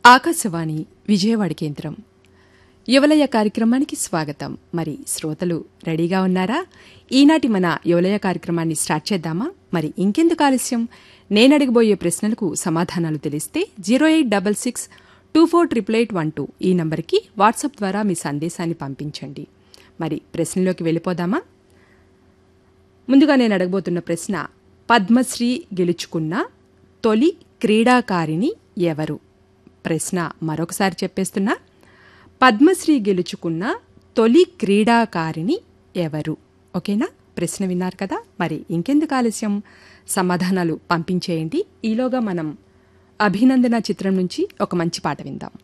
ఆకాశవాణి విజయవాడ కేంద్రం యువలయ కార్యక్రమానికి స్వాగతం మరి శ్రోతలు రెడీగా ఉన్నారా ఈనాటి మన యువలయ కార్యక్రమాన్ని స్టార్ట్ చేద్దామా మరి ఇంకెందుకు ఆలస్యం నేను అడగబోయే ప్రశ్నలకు సమాధానాలు తెలిస్తే zero eight double six two four triple eight one two ఈ నంబర్కి వాట్సాప్ ద్వారా మీ సందేశాన్ని పంపించండి మరి ప్రశ్నలోకి వెళ్ళిపోదామా ముందుగా నేను అడగబోతున్న ప్రశ్న పద్మశ్రీ గెలుచుకున్న తొలి క్రీడాకారిణి ఎవరు ప్రశ్న మరొకసారి చెప్పేస్తున్నా పద్మశ్రీ గెలుచుకున్న తొలి క్రీడాకారిణి ఎవరు ఓకేనా ప్రశ్న విన్నారు కదా మరి ఇంకెందుకు ఆలస్యం సమాధానాలు పంపించేయండి ఈలోగా మనం అభినందన చిత్రం నుంచి ఒక మంచి పాట విందాం